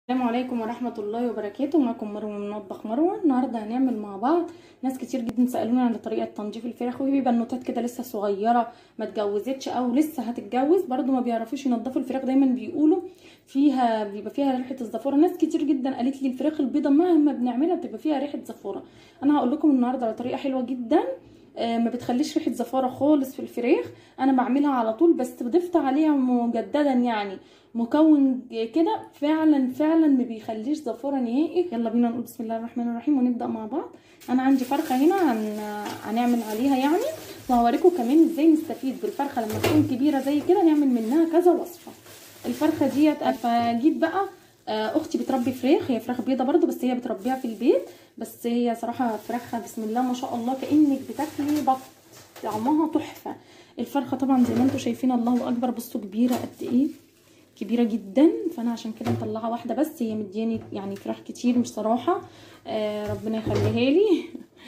السلام عليكم ورحمة الله وبركاته معكم مروة من مطبخ مروة النهاردة هنعمل مع بعض ناس كتير جدا سألوني على طريقة تنظيف الفراخ وهي بنوتات كده لسه صغيرة ما اتجوزتش او لسه هتتجوز برضو ما بيعرفوش ينظفوا الفراخ دايما بيقولوا فيها بيبقى فيها ريحة الزفورة ناس كتير جدا قالت لي الفراخ البيضة مهما بنعملها بتبقى فيها ريحة زفورة انا هقول لكم النهاردة على طريقة حلوة جدا آه، ما بتخليش ريحه زفاره خالص في الفراخ انا بعملها على طول بس ضفت عليها مجددا يعني مكون كده فعلا فعلا ما بيخليش زفاره نهائي يلا بينا نقول بسم الله الرحمن الرحيم ونبدا مع بعض انا عندي فرخه هنا هن... هنعمل عليها يعني وهوريكم كمان ازاي نستفيد بالفرخه لما تكون كبيره زي كده نعمل منها كذا وصفه الفرخه ديت فجيت بقى اختي بتربي فراخ هي فراخ بيضه برضو بس هي بتربيها في البيت بس هي صراحه فراخها بسم الله ما شاء الله كانك بتاكلي بط طعمها تحفه الفرخه طبعا زي ما انتم شايفين الله اكبر بصوا كبيره قد ايه كبيره جدا فانا عشان كده مطلعه واحده بس هي مدياني يعني فراخ كتير بصراحه آه ربنا يخليها لي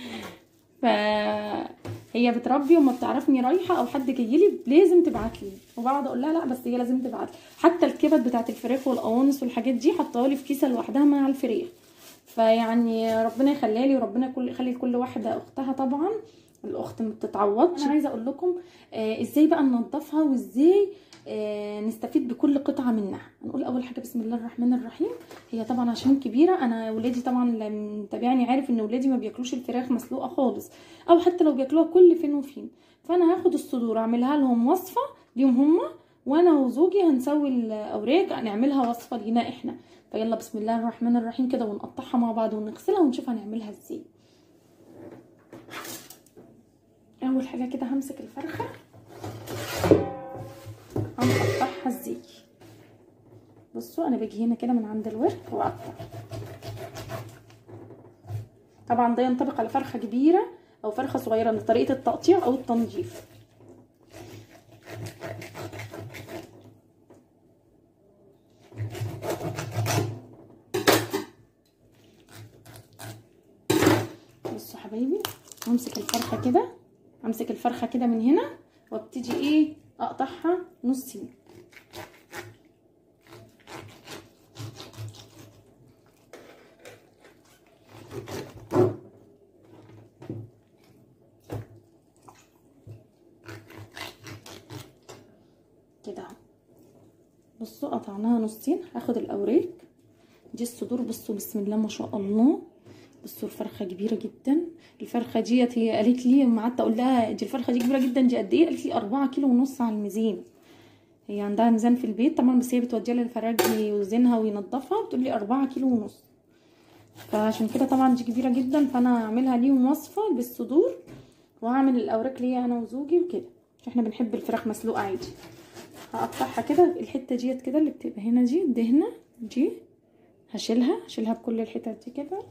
فهي بتربي وما بتعرفني رايحه او حد جاي لي لازم تبعت لي وبقعد اقول لها لا بس هي لازم تبعت لي حتى الكبد بتاعت الفراخ والقوانص والحاجات دي حطاها لي في كيسه لوحدها مع الفراخ فيعني ربنا يخليها لي وربنا يكون يخلي لكل واحده اختها طبعا الاخت ما بتتعوضش انا عايزه اقول لكم آه ازاي بقى ننضفها وازاي آه نستفيد بكل قطعه منها هنقول اول حاجه بسم الله الرحمن الرحيم هي طبعا عشان كبيره انا ولادي طبعا اللي متابعني عارف ان ولادي ما بياكلوش الفراخ مسلوقه خالص او حتى لو بياكلوها كل فين وفين فانا هاخد الصدور اعملها لهم وصفه ليهم هما وانا وزوجي هنسوي الاوراق نعملها وصفه لينا احنا فيلا بسم الله الرحمن الرحيم كده ونقطعها مع بعض ونغسلها ونشوف هنعملها ازاي اول حاجه كده همسك الفرخه هنقطعها ازاي بصوا انا باجي هنا كده من عند الورك واقطع طبعا ده ينطبق على فرخه كبيره او فرخه صغيره من طريقه التقطيع او التنظيف بصوا حبايبي همسك الفرخه كده امسك الفرخه كده من هنا وابتدي ايه اقطعها نصين كده اهو بصوا قطعناها نصين هاخد الاوراق دي الصدور بصوا بسم الله ما شاء الله بصوا الفرخه كبيره جدا الفرخه ديت هي قالت لي لما قعدت اقول لها دي الفرخه دي كبيره جدا دي قد ايه قالت لي 4 كيلو ونص على الميزان هي عندها ميزان في البيت طبعا بس هي بتوديها للفراج يوزنها وينضفها بتقول لي 4 كيلو ونص فعشان كده طبعا دي كبيره جدا فانا هعملها ليهم وصفه بالصدور وهعمل الاوراق ليا انا وزوجي وكده احنا بنحب الفراخ مسلوقه عادي هقطعها كده الحته ديت كده اللي بتبقى هنا دي الدهنه دي هشيلها هشيلها بكل الحتت دي كده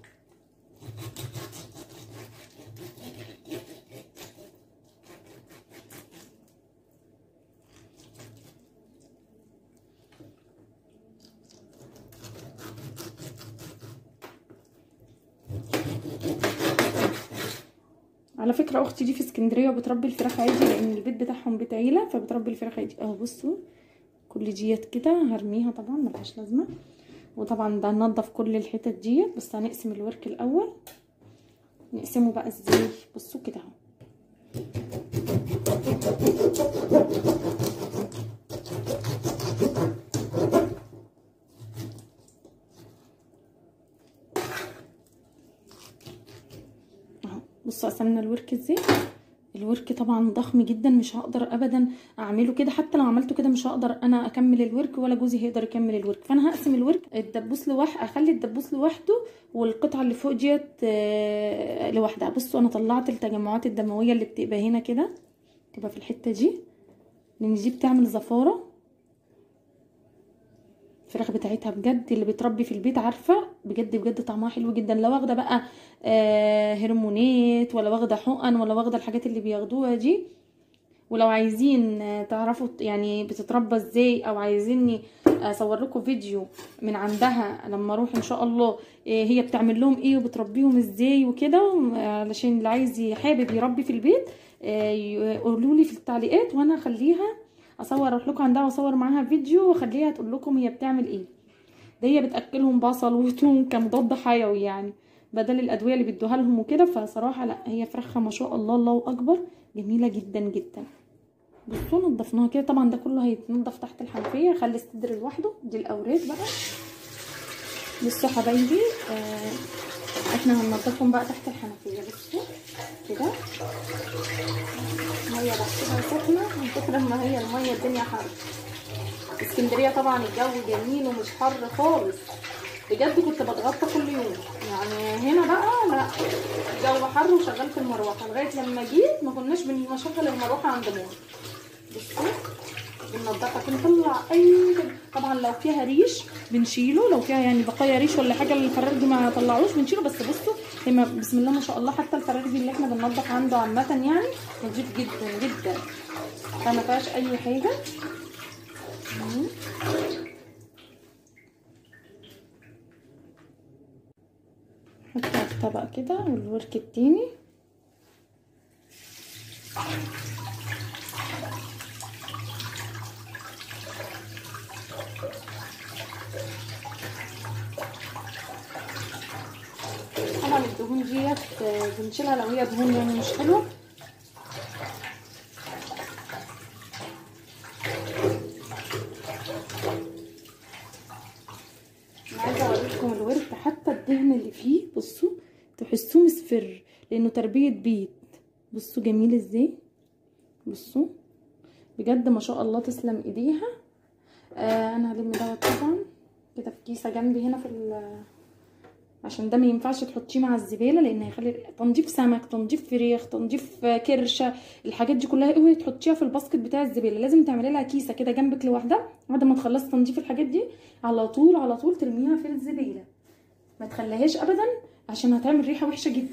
على فكره اختي دي في اسكندريه وبتربي الفراخ عادي لان البيت بتاعهم بيت عيله فبتربي الفراخ عادي اهو بصوا كل ديت كده هرميها طبعا ملهاش لازمه وطبعا ده هننضف كل الحتت ديت بس هنقسم الورك الاول نقسمه بقى ازاي بصوا كده اهو اهو بصوا قسمنا الورك ازاي الورك طبعا ضخم جدا مش هقدر ابدا اعمله كده حتى لو عملته كده مش هقدر انا اكمل الورك ولا جوزي هيقدر يكمل الورك فانا هقسم الورك الدبوس لوحده اخلي الدبوس لوحده والقطعه اللي فوق ديت لوحدها بصوا انا طلعت التجمعات الدمويه اللي بتبقى هنا كده تبقى في الحته دي لان دي بتعمل زفاره الفراخ بتاعتها بجد اللي بتربي في البيت عارفه بجد بجد طعمها حلو جدا لا واخده بقى آه هرمونات ولا واخده حقن ولا واخده الحاجات اللي بياخدوها دي ولو عايزين تعرفوا يعني بتتربى ازاي او عايزيني اصور لكم فيديو من عندها لما اروح ان شاء الله هي بتعمل لهم ايه وبتربيهم ازاي وكده علشان اللي عايز حابب يربي في البيت قولوا لي في التعليقات وانا اخليها اصور اروح لكم عندها واصور معاها فيديو واخليها تقول لكم هي بتعمل ايه دي بتاكلهم بصل وثوم كمضاد حيوي يعني بدل الادويه اللي بيدوها لهم وكده فصراحه لا هي فراخها ما شاء الله الله اكبر جميله جدا جدا بصوا نضفناها كده طبعا ده كله هيتنضف تحت الحنفيه خلي الصدر لوحده دي الاوراد بقى بصوا حبايبي آه احنا هننضفهم بقى تحت الحنفيه بصوا كده ميه بحسبها سخنه من كتر ما هي الميه الدنيا حر اسكندريه طبعا الجو جميل ومش حر خالص بجد كنت بتغطى كل يوم يعني هنا بقى لا الجو حر وشغلت المروحه لغايه لما جيت ما كناش بنشغل المروحه عند ماما بصوا بننضفها بنطلع اي طبعا لو فيها ريش بنشيله لو فيها يعني بقايا ريش ولا حاجه الفرارجي ما طلعوش بنشيله بس بصوا هي بسم الله ما شاء الله حتى الفرارجي اللي احنا بننضف عنده عامه يعني نضيف جدا جدا فما فيهاش اي حاجه حطها في طبق كده والورك التاني طبعا الدهون ديت بنشيلها لو هي دهون يعني مش حلوه انا عايزه اوريكم الورك حتى الدهن اللي فيه بصوا تحسوه مصفر لانه تربيه بيت بصوا جميل ازاي بصوا بجد ما شاء الله تسلم ايديها آه انا هلم دوت طبعا كده في كيسه جنبي هنا في عشان ده ما ينفعش تحطيه مع الزباله لان هيخلي تنظيف سمك تنظيف فراخ تنظيف كرشه الحاجات دي كلها اوعي تحطيها في الباسكت بتاع الزباله لازم تعملي لها كيسه كده جنبك لوحدها بعد ما تخلصي تنظيف الحاجات دي على طول على طول ترميها في الزباله ما تخليهاش ابدا عشان هتعمل ريحه وحشه جدا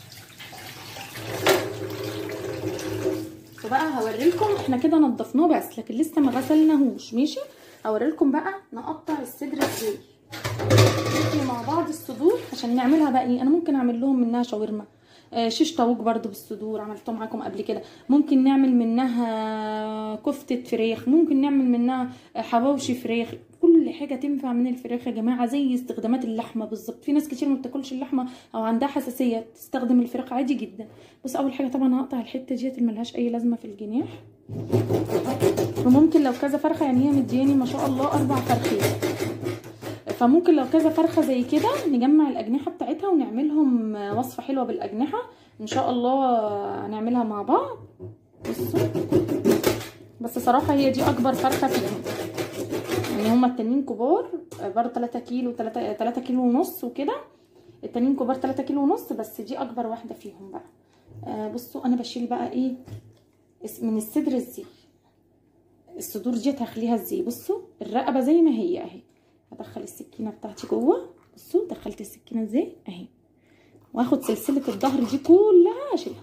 فبقى هوريلكم احنا كده نضفناه بس لكن لسه ما غسلناهوش ماشي هوريلكم بقى نقطع الصدر ازاي نحكي مع بعض الصدور عشان نعملها بقى ايه انا ممكن اعمل لهم منها شاورما آه شيش طاووق برده بالصدور عملته معاكم قبل كده ممكن نعمل منها كفته فراخ ممكن نعمل منها حواوشي فراخ كل حاجه تنفع من الفراخ يا جماعه زي استخدامات اللحمه بالظبط في ناس كتير ما بتاكلش اللحمه او عندها حساسيه تستخدم الفراخ عادي جدا بص اول حاجه طبعا هقطع الحته ديت اللي ملهاش اي لازمه في الجناح وممكن لو كذا فرخه يعني هي مدياني ما شاء الله اربع فرخين فممكن لو كذا فرخه زي كده نجمع الاجنحه بتاعتها ونعملهم وصفه حلوه بالاجنحه ان شاء الله هنعملها مع بعض بصوا بس صراحه هي دي اكبر فرخه فيهم يعني هما التانيين كبار برضه 3 كيلو 3 3 كيلو ونص وكده التانيين كبار 3 كيلو ونص بس دي اكبر واحده فيهم بقى آه بصوا انا بشيل بقى ايه من الصدر ازاي الصدور ديت هخليها ازاي بصوا الرقبه زي ما هي اهي هدخل السكينه بتاعتي جوه بصوا دخلت السكينه ازاي اهي واخد سلسله الظهر دي كلها اشيلها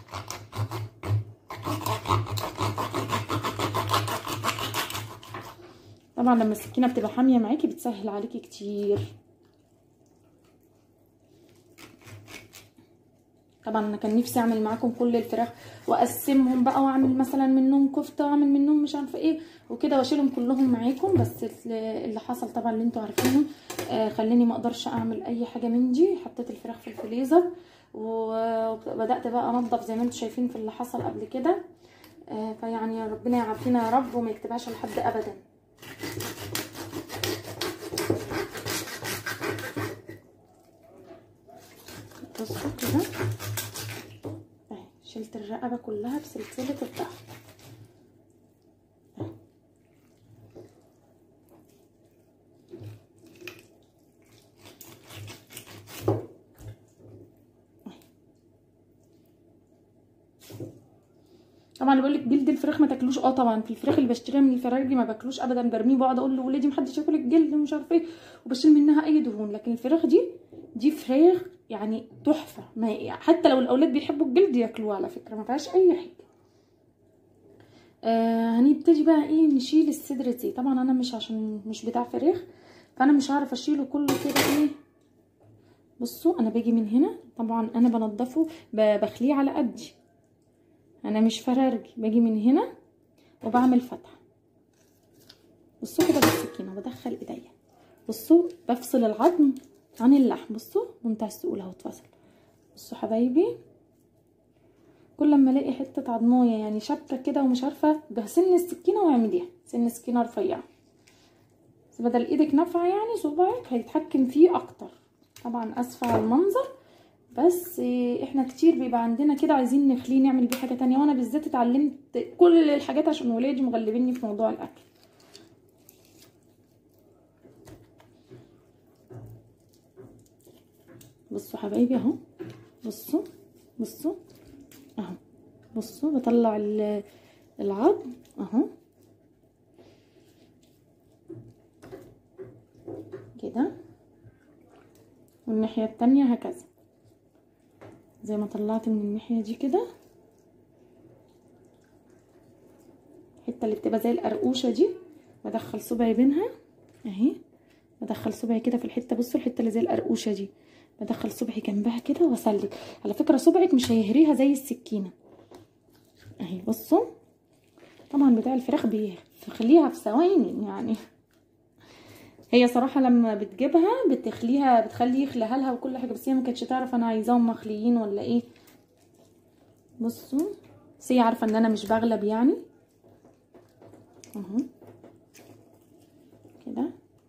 طبعا لما السكينه بتبقى حاميه معاكي بتسهل عليكي كتير طبعا انا كان نفسي اعمل معاكم كل الفراخ واقسمهم بقى واعمل مثلا منهم كفته واعمل منهم مش عارفه ايه وكده واشيلهم كلهم معاكم بس اللي حصل طبعا اللي انتوا عارفينه آه خلاني ما اقدرش اعمل اي حاجه من دي حطيت الفراخ في الفريزر وبدات بقى انضف زي ما انتوا شايفين في اللي حصل قبل كده آه فيعني ربنا يعافينا يا رب وما يكتبهاش لحد ابدا بصوا كده اهي شلت الرقبه كلها بسلسله الظهر طبعا اللي بيقول لك جلد الفراخ ما تاكلوش اه طبعا في الفراخ اللي بشتريها من الفراخ ما باكلوش ابدا برميه بقعد اقول لولادي محدش ياكل الجلد ومش عارفه ايه وبشيل منها اي دهون لكن الفراخ دي دي فراخ يعني تحفه ما حتى لو الاولاد بيحبوا الجلد ياكلوه على فكره ما فيهاش اي حاجه آه هنبتدي بقى ايه نشيل الصدر دي طبعا انا مش عشان مش بتاع فراخ فانا مش هعرف اشيله كله كده ايه بصوا انا باجي من هنا طبعا انا بنضفه بخليه على قدي انا مش فرارجي باجي من هنا وبعمل فتحه بصوا كده بالسكينه بدخل ايديا بصوا بفصل العظم عن اللحم بصوا منتهى السهوله اهو اتفصل بصوا حبايبي كل لما الاقي حته عضمايه يعني شبكه كده ومش عارفه بسن السكينه واعمليها سن السكينه رفيعه بس بدل ايدك نافعه يعني صباعك هيتحكم فيه اكتر طبعا اسفه على المنظر بس احنا كتير بيبقى عندنا كده عايزين نخليه نعمل بيه حاجه تانية وانا بالذات اتعلمت كل الحاجات عشان ولادي مغلبيني في موضوع الاكل بصوا حبايبي اهو بصوا بصوا اهو بصوا بطلع العظم اهو كده والناحيه التانية هكذا زي ما طلعت من الناحيه دي كده الحته اللي بتبقى زي القرقوشه دي بدخل صبعي بينها اهي بدخل صبعي كده في الحته بصوا الحته اللي زي القرقوشه دي بدخل صبعي جنبها كده واسلك على فكره صبعك مش هيهريها زي السكينه اهي بصوا طبعا بتاع الفراخ بيخليها في ثواني يعني هي صراحه لما بتجيبها بتخليها بتخلي يخليها لها وكل حاجه بس هي ما كانتش تعرف انا عايزاهم مخليين ولا ايه بصوا بس هي عارفه ان انا مش بغلب يعني اهو كده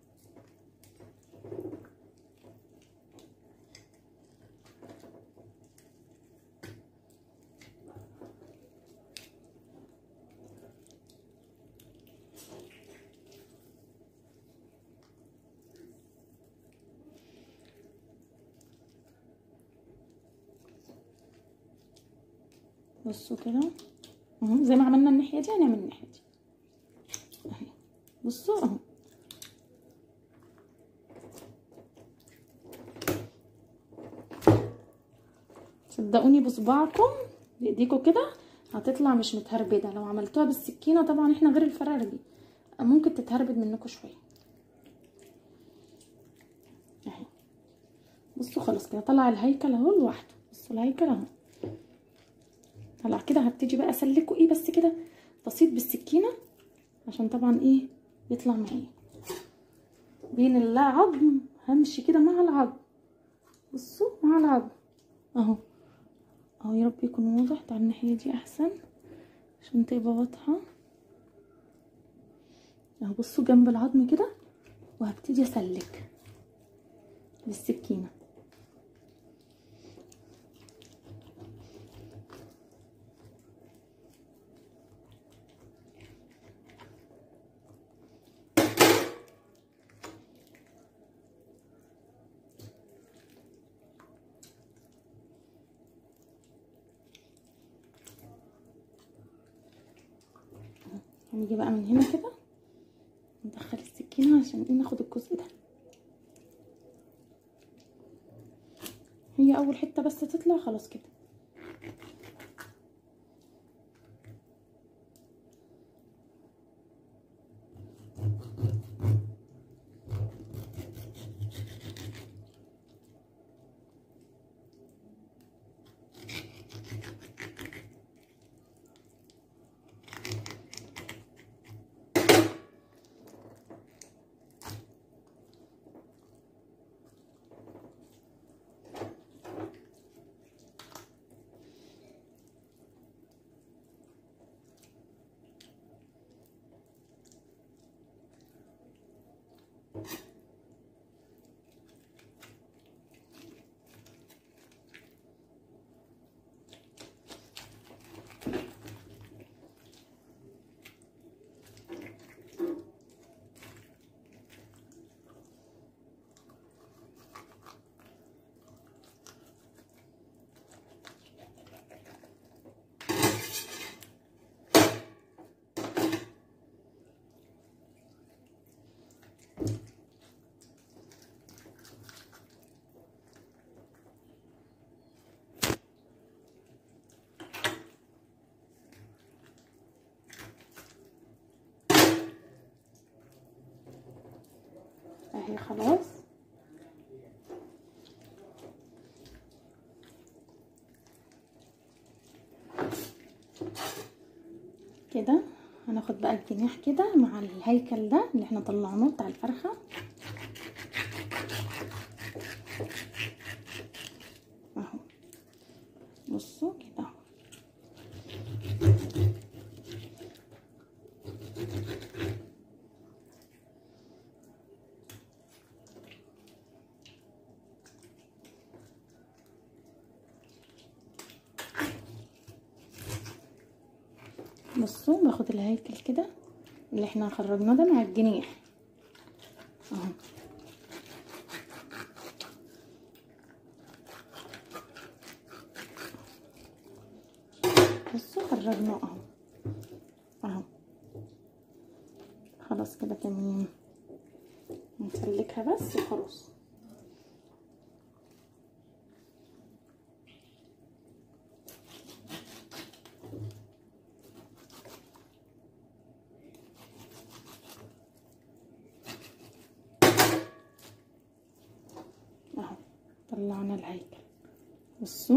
بصوا كده اهو زي ما عملنا الناحيه دي هنعمل الناحيه دي اهي بصوا اهو صدقوني بصباعكم بايديكم كده هتطلع مش متهربده لو عملتوها بالسكينه طبعا احنا غير الفرارجي ممكن تتهربد منكم شويه اهي بصوا خلاص كده طلع الهيكل اهو لوحده بصوا الهيكل اهو طلع كده هبتدي بقى اسلكه ايه بس كده بسيط بالسكينه عشان طبعا ايه يطلع معايا بين العظم همشي كده مع العظم بصوا مع العظم اهو اهو يا رب يكون واضح تعال الناحيه دي احسن عشان تبقى واضحه اهو بصوا جنب العظم كده وهبتدي اسلك بالسكينه هنيجي بقى من هنا كده ندخل السكينة عشان ايه ناخد الجزء ده هي اول حتة بس تطلع خلاص كده اهي خلاص كده هناخد بقى الجناح كده مع الهيكل ده اللي احنا طلعناه بتاع الفرخه اهو بصوا كده اهو بصوا باخد الهيكل كده اللي احنا خرجناه ده مع الجنيح اهو بصوا خرجناه اهو اهو خلاص كده تمام نسلكها بس وخلاص اهو طلعنا الهيكل بصوا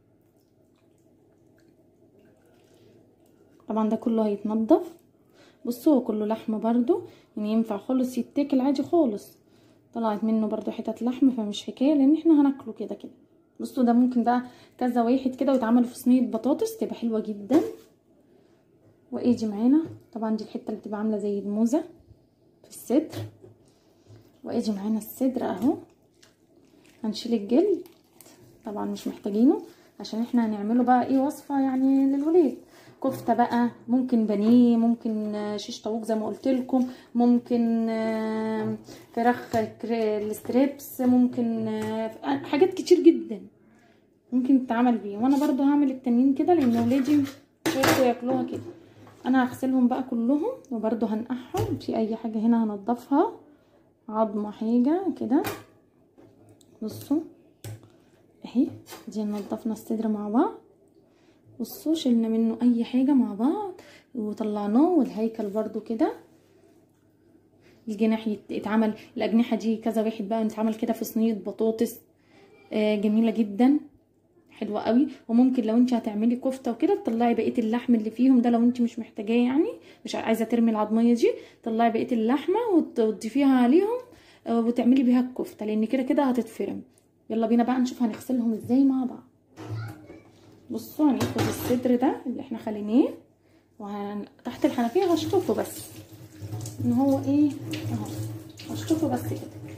طبعا ده كله هيتنضف بصوا هو كله لحمه برضو يعني ينفع خالص يتاكل عادي خالص طلعت منه برضو حتت لحم فمش حكايه لان احنا هناكله كده كده بصوا ده ممكن بقى كذا واحد كده ويتعملوا في صينيه بطاطس تبقى حلوه جدا وايجي معانا طبعا دي الحته اللي بتبقى عامله زي الموزه في الصدر وايجي معانا الصدر اهو هنشيل الجلد طبعا مش محتاجينه عشان احنا هنعمله بقى ايه وصفه يعني للولاد كفته بقى ممكن بانيه ممكن شيش طاووق زي ما قلت لكم ممكن فراخ الستريبس ممكن حاجات كتير جدا ممكن تتعمل بيه وانا برضو هعمل التانيين كده لان ولادي شويه ياكلوها كده انا هغسلهم بقى كلهم وبرضو هنقعهم في اي حاجه هنا هنضفها عظمه حاجه كده بصوا اهي دي نضفنا الصدر مع بعض بصوا شلنا منه اي حاجة مع بعض وطلعناه والهيكل برضو كده الجناح يتعمل الاجنحة دي كذا واحد بقى يتعمل كده في صينية بطاطس آه جميلة جدا حلوة قوي وممكن لو انت هتعملي كفتة وكده تطلعي بقية اللحم اللي فيهم ده لو انت مش محتاجاه يعني مش عايزة ترمي العظمية دي طلعي بقية اللحمة وتضيفيها عليهم آه وتعملي بيها الكفتة لان كده كده هتتفرم يلا بينا بقى نشوف هنغسلهم ازاي مع بعض بصوا هناخد الصدر ده اللي احنا خليناه وهن... تحت الحنفيه هشطفه بس ان هو ايه اهو هشطفه بس كده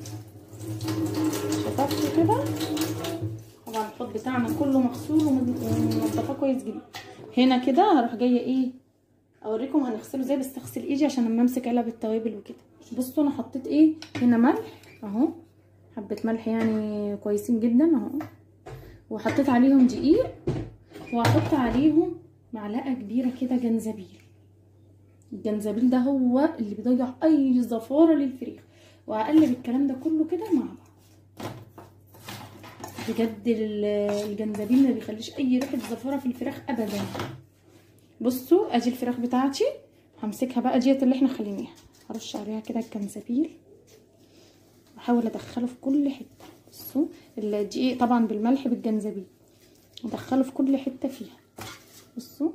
شطفته كده طبعا الحوض بتاعنا كله مغسول ومنضفاه كويس جدا هنا كده هروح جايه ايه اوريكم هنغسله ازاي بس اغسل ايدي عشان لما امسك علب التوابل وكده بصوا انا حطيت ايه هنا ملح اهو حبه ملح يعني كويسين جدا اهو وحطيت عليهم دقيق وهحط عليهم معلقه كبيره كده جنزبيل الجنزبيل ده هو اللي بيضيع اي زفاره للفريخ وهقلب الكلام ده كله كده مع بعض بجد الجنزبيل ما بيخليش اي ريحه زفاره في الفراخ ابدا بصوا ادي الفراخ بتاعتي همسكها بقى ديت اللي احنا خليناها هرش عليها كده الجنزبيل واحاول ادخله في كل حته بصوا الدقيق طبعا بالملح بالجنزبيل ادخله في كل حته فيها بصوا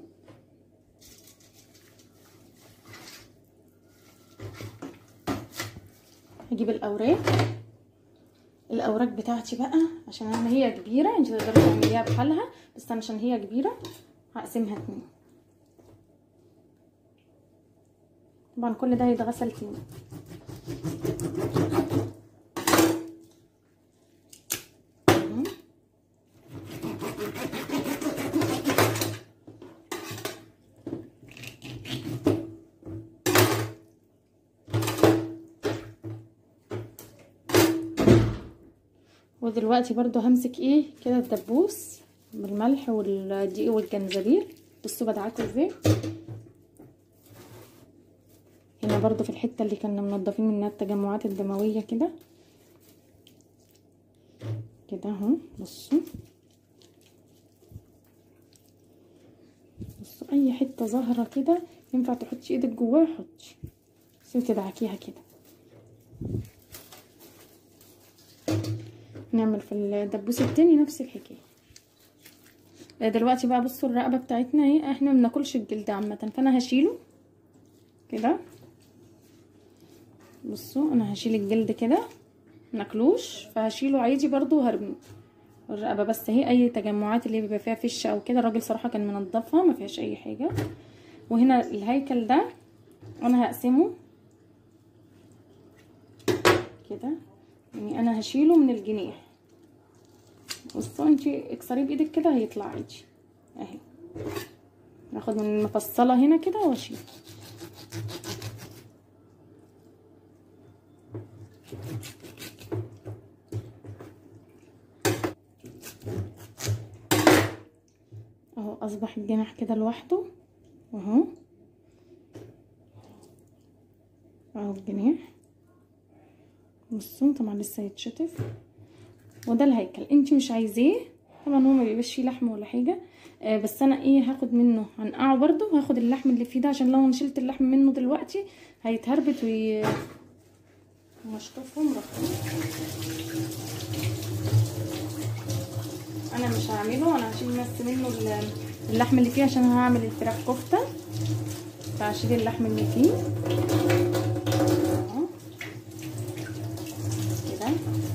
هجيب الاوراق الاوراق بتاعتي بقى عشان انا هي كبيره انت تقدري تعمليها بحالها بس انا عشان هي كبيره هقسمها اتنين طبعا كل ده هيتغسل تاني ودلوقتي برضو همسك ايه كده الدبوس بالملح والدقيق والجنزبيل بصوا بدعكه ازاي هنا برضو في الحته اللي كنا منضفين منها التجمعات الدمويه كده كده اهو بصوا بصوا اي حته ظاهره كده ينفع تحطي ايدك جواها حطي بس تدعكيها كده نعمل في الدبوس التاني نفس الحكايه دلوقتي بقى بصوا الرقبه بتاعتنا ايه احنا ما بناكلش الجلد عامه فانا هشيله كده بصوا انا هشيل الجلد كده ناكلوش فهشيله عادي برضو وهرميه الرقبه بس اهي اي تجمعات اللي بيبقى فيها فش او كده الراجل صراحه كان منضفها ما فيهاش اي حاجه وهنا الهيكل ده انا هقسمه كده يعني انا هشيله من الجناح بصوا انتي اكسريه بايدك كده هيطلع عادي اهي ناخد من المفصله هنا كده واشيل اهو اصبح الجناح كده لوحده اهو اهو الجناح بصوا طبعا لسه هيتشطف وده الهيكل انت مش عايزاه طبعا هو ما بيبقاش فيه لحم ولا حاجه آه بس انا ايه هاخد منه هنقعه برده وهاخد اللحم اللي فيه ده عشان لو انا شلت اللحم منه دلوقتي هيتهربت وي مشطوف ومرطب انا مش هعمله انا هشيل بس منه اللحم اللي فيه عشان هعمل الفراخ كفته فهشيل اللحم اللي فيه اهو كده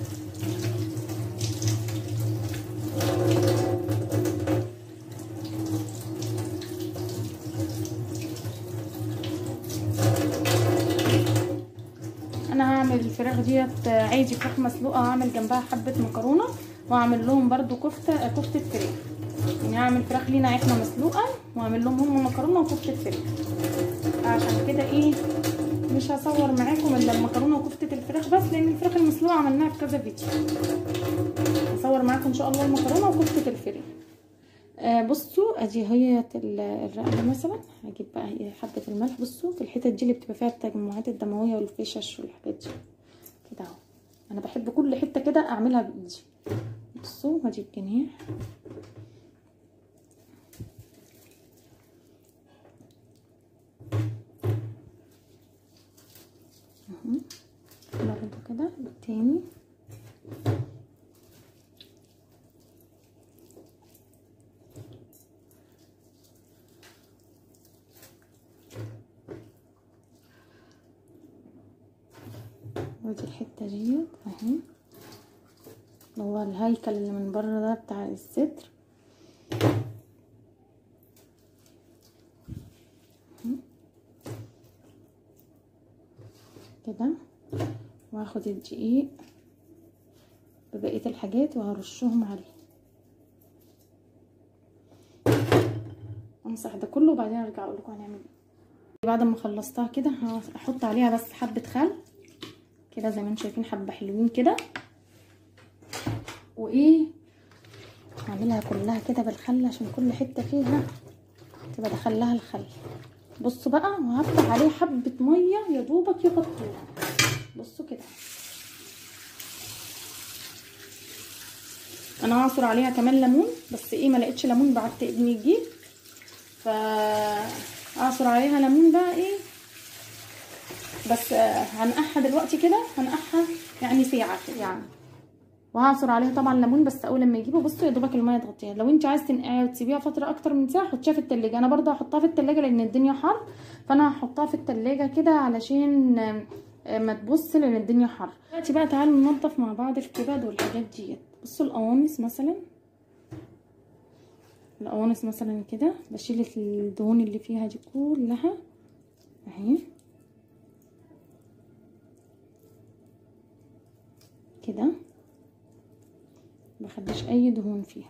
انا هعمل الفراخ ديت عادي فراخ مسلوقه هعمل جنبها حبه مكرونه واعمل لهم برده كفته كفته فراخ يعني هعمل فراخ لينا احنا مسلوقه واعمل لهم هم مكرونه وكفته فراخ عشان كده ايه مش هصور معاكم الا المكرونه وكفته الفراخ بس لان الفراخ المسلوقه عملناها في كذا فيديو هصور معاكم ان شاء الله المكرونه وكفته الفراخ آه بصوا ادي هي الرقبه مثلا هجيب بقى هي حبه الملح بصوا في الحتت دي اللي بتبقى فيها التجمعات الدمويه والفشش والحاجات دي كده اهو انا بحب كل حته كده اعملها بايدي بصوا هجيب جناح اهو برضو كده التاني ودي الحتة ديت اهي اللي هو الهيكل اللي من بره ده بتاع الستر كده وهاخد الدقيق ببقية الحاجات وهرشهم عليه امسح ده كله وبعدين ارجع اقول لكم هنعمل ايه بعد ما خلصتها كده هحط عليها بس حبة خل كده زي ما انتم شايفين حبة حلوين كده وايه هعملها كلها كده بالخل عشان كل حته فيها تبقى دخل لها الخل بصوا بقى وهفتح عليه حبه ميه يا دوبك يغطوها بصوا كده انا هعصر عليها كمان ليمون بس ايه ما لقيتش ليمون بعت ابني يجيب ف اعصر عليها ليمون بقى ايه بس هنقعها دلوقتي كده هنقعها يعني ساعه كده يعني وهعصر عليها طبعا ليمون بس اول لما يجيبه بصوا يا دوبك الميه تغطيها لو انت عايز تنقعيها وتسيبيها فتره اكتر من ساعه حطيها في التلاجة انا برضه هحطها في التلاجة لان الدنيا حر فانا هحطها في التلاجة كده علشان ما تبص لان الدنيا حر دلوقتي بقى تعالوا ننضف مع بعض الكبد والحاجات ديت بصوا القوانص مثلا القوانص مثلا كده بشيل الدهون اللي فيها دي كلها اهي كده مخدش اي دهون فيها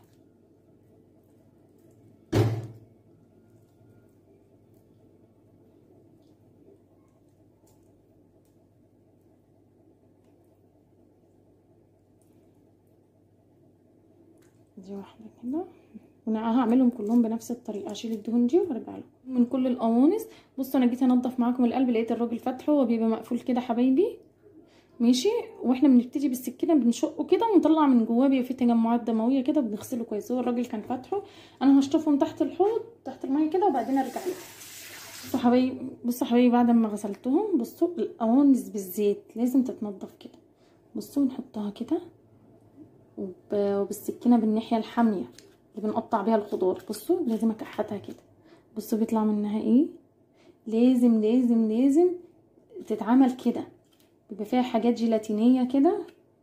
دي واحده كده وانا هعملهم كلهم بنفس الطريقه اشيل الدهون دي وارجع لهم من كل القوانص بصوا انا جيت انضف معاكم القلب لقيت الراجل فاتحه وبيبقى مقفول كده حبايبي ماشي واحنا بنبتدي بالسكينه بنشقه كده ونطلع من جواه بيبقى فيه تجمعات دمويه كده بنغسله كويس هو الراجل كان فاتحه انا هشطفهم تحت الحوض تحت الميه كده وبعدين ارجع لكم بصوا حبايبي بصوا حبايبي بعد ما غسلتهم بصوا القوانص بالزيت لازم تتنضف كده بصوا نحطها كده وبالسكينه بالناحيه الحاميه اللي بنقطع بيها الخضار بصوا لازم اكحتها كده بصوا بيطلع منها ايه لازم لازم لازم تتعمل كده بيبقى فيها حاجات جيلاتينيه كده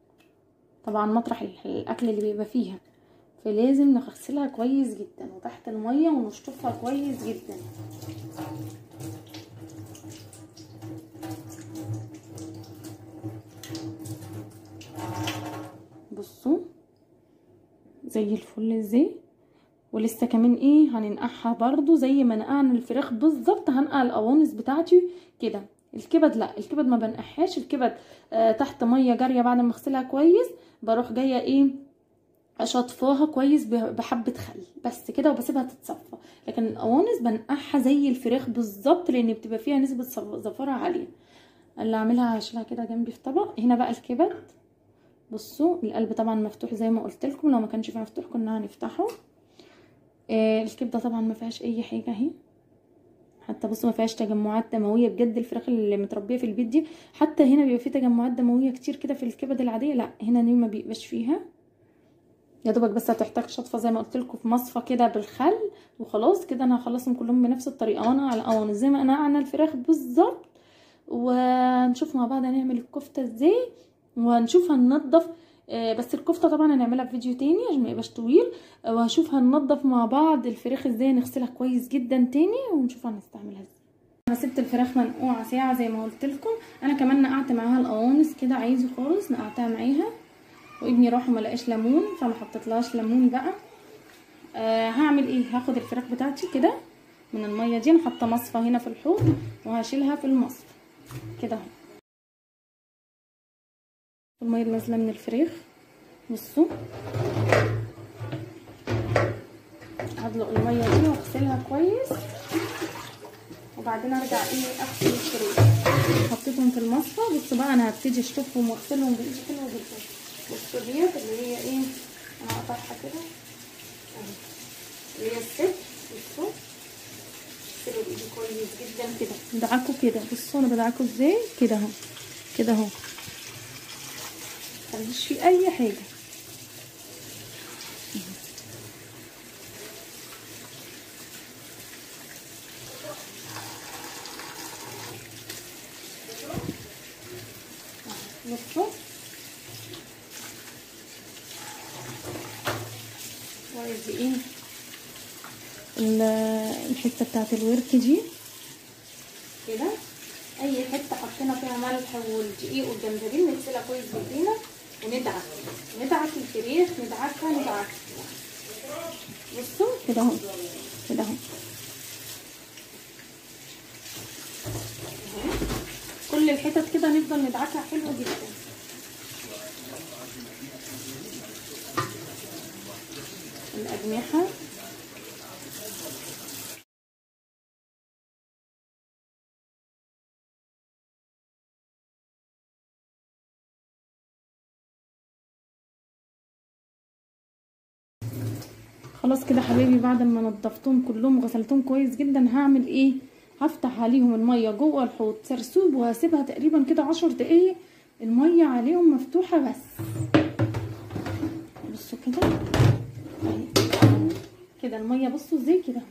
طبعا مطرح الاكل اللي بيبقى فيها فلازم نغسلها كويس جدا وتحت الميه ونشطفها كويس جدا بصوا زي الفل ازاي ولسه كمان ايه هننقعها برضو زي ما نقعنا الفراخ بالظبط هنقع القوانص بتاعتي كده الكبد لا الكبد ما بنقعهاش الكبد آه تحت ميه جاريه بعد ما اغسلها كويس بروح جايه ايه اشطفاها كويس بحبه خل بس كده وبسيبها تتصفى لكن القوانص بنقعها زي الفراخ بالظبط لان بتبقى فيها نسبه زفاره عاليه اللي اعملها هشيلها كده جنبي في طبق هنا بقى الكبد بصوا القلب طبعا مفتوح زي ما قلت لكم لو ما كانش فيه مفتوح كنا هنفتحه آه الكبده طبعا ما فيهاش اي حاجه اهي حتى بصوا ما فيهاش تجمعات دمويه بجد الفراخ اللي متربيه في البيت دي حتى هنا بيبقى فيه تجمعات دمويه كتير كده في الكبد العاديه لا هنا ما بيبقاش فيها يا دوبك بس هتحتاج شطفه زي ما قلت لكم في مصفى كده بالخل وخلاص كده انا هخلصهم كلهم بنفس الطريقه وانا على قوانص زي ما انا عنا الفراخ بالظبط ونشوف مع بعض هنعمل الكفته ازاي وهنشوف هننضف آه بس الكفته طبعا هنعملها في فيديو تاني عشان ما يبقاش طويل آه وهشوف هننضف مع بعض الفراخ ازاي نغسلها كويس جدا تاني ونشوف هنستعملها ازاي انا سبت الفراخ منقوعه ساعه زي ما قلت لكم انا كمان نقعت معاها القوانص كده عايزه خالص نقعتها معاها وابني راح وما لقاش ليمون فما حطيتلهاش ليمون بقى آه هعمل ايه هاخد الفراخ بتاعتي كده من الميه دي انا حاطه مصفى هنا في الحوض وهشيلها في المصفى كده اهو الميه اللي نازله من الفراخ بصوا هدلق الميه دي واغسلها كويس وبعدين ارجع ايه اغسل الفراخ حطيتهم في المصفى بصوا بقى انا هبتدي اشطفهم واغسلهم بايدي حلوه جدا بصوا ديت اللي هي ايه انا هقطعها كده اهي اللي هي الست بصوا اغسلوا بايدي كويس جدا كده ندعكوا كده بصوا انا بدعكوا ازاي كده اهو كده اهو مخليش فيه اي حاجه بصوا وادي ايه الحته بتاعت الورك دي كده اي حته حطينا فيها ملح والدقيق والجنزبيل نغسلها كويس بايدينا وندعك ندعك الفريخ ندعكها ندعكها بصوا كده اهو كده اهو كل الحتت كده نفضل ندعكها حلوه جدا الأجنحة خلاص كده حبايبي بعد ما نضفتهم كلهم وغسلتهم كويس جدا هعمل ايه هفتح عليهم الميه جوه الحوض سرسوب وهسيبها تقريبا كده عشر دقايق الميه عليهم مفتوحه بس بصوا كده كده الميه بصوا ازاي كده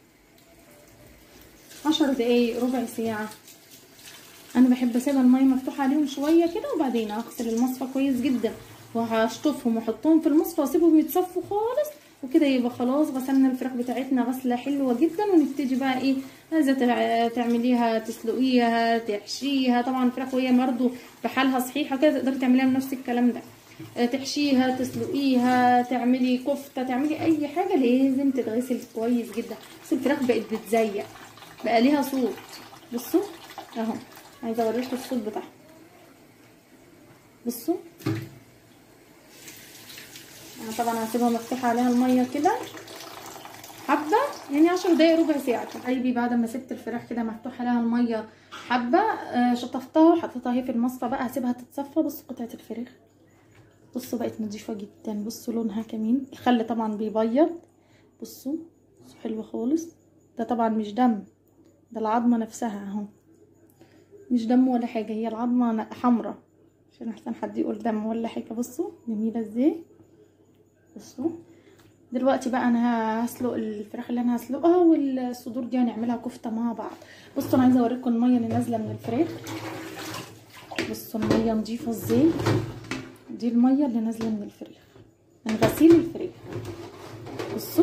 عشر دقايق ربع ساعه انا بحب اسيبها الميه مفتوحه عليهم شويه كده وبعدين اغسل المصفى كويس جدا وهشطفهم واحطهم في المصفى واسيبهم يتصفوا خالص وكده يبقى خلاص غسلنا الفراخ بتاعتنا غسله حلوه جدا ونبتدي بقى ايه عايزه تعمليها تسلقيها تحشيها طبعا الفراخ وهي برضو بحالها صحيحه كده تقدري تعمليها بنفس الكلام ده تحشيها تسلقيها تعملي كفته تعملي اي حاجه لازم تتغسل كويس جدا بس الفراخ بقت بتزيق بقى ليها صوت بصوا اهو عايزه اوريكم الصوت بتاعها بصوا انا طبعا هسيبها مفتوحه عليها الميه كده حبه يعني عشر دقايق ربع ساعه حبايبي بعد ما سبت الفراخ كده مفتوحه عليها الميه حبه آه شطفتها وحطيتها اهي في المصفى بقى هسيبها تتصفى بصوا قطعه الفراخ بصوا بقت نضيفه جدا بصوا لونها كمان الخل طبعا بيبيض بصوا بصوا حلوه خالص ده طبعا مش دم ده العظمه نفسها اهو مش دم ولا حاجه هي العظمه حمراء عشان احسن حد يقول دم ولا حاجه بصوا جميله ازاي بصوا دلوقتي بقى انا هسلق الفراخ اللي انا هسلقها والصدور دي هنعملها كفته مع بعض بصوا انا عايزه اوريكم الميه اللي نازله من الفراخ بصوا الميه نضيفه ازاي دي الميه اللي نازله من الفريخ من غسيل الفريخ بصوا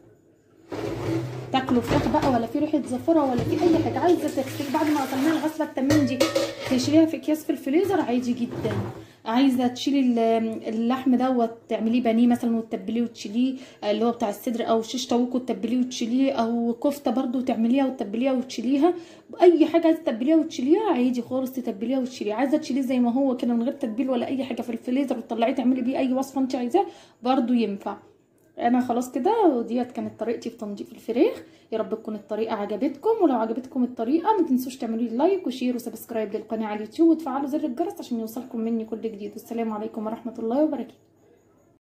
تاكلوا فراخ بقى ولا في ريحه زفره ولا في اي حاجه عايزه تغسلي بعد ما غسلناها الغسله التمام دي تشيليها في اكياس في الفريزر عادي جدا عايزه تشيلي اللحم دوت تعمليه بانيه مثلا وتتبليه وتشيليه اللي هو بتاع الصدر او شيش طاووق وتتبليه وتشيليه او كفته برضو تعمليها وتتبليها وتشيليها اي حاجه عايزه تتبليها وتشيليها عادي خالص تتبليها وتشيليها عايزه تشيليه زي ما هو كده من غير تتبيل ولا اي حاجه في الفريزر وتطلعيه تعملي بيه اي وصفه انت عايزاها برضو ينفع انا خلاص كده وديت كانت طريقتي في تنظيف الفراخ يا رب تكون الطريقه عجبتكم ولو عجبتكم الطريقه ما تنسوش تعملوا لي لايك وشير وسبسكرايب للقناه على اليوتيوب وتفعلوا زر الجرس عشان يوصلكم مني كل جديد والسلام عليكم ورحمه الله وبركاته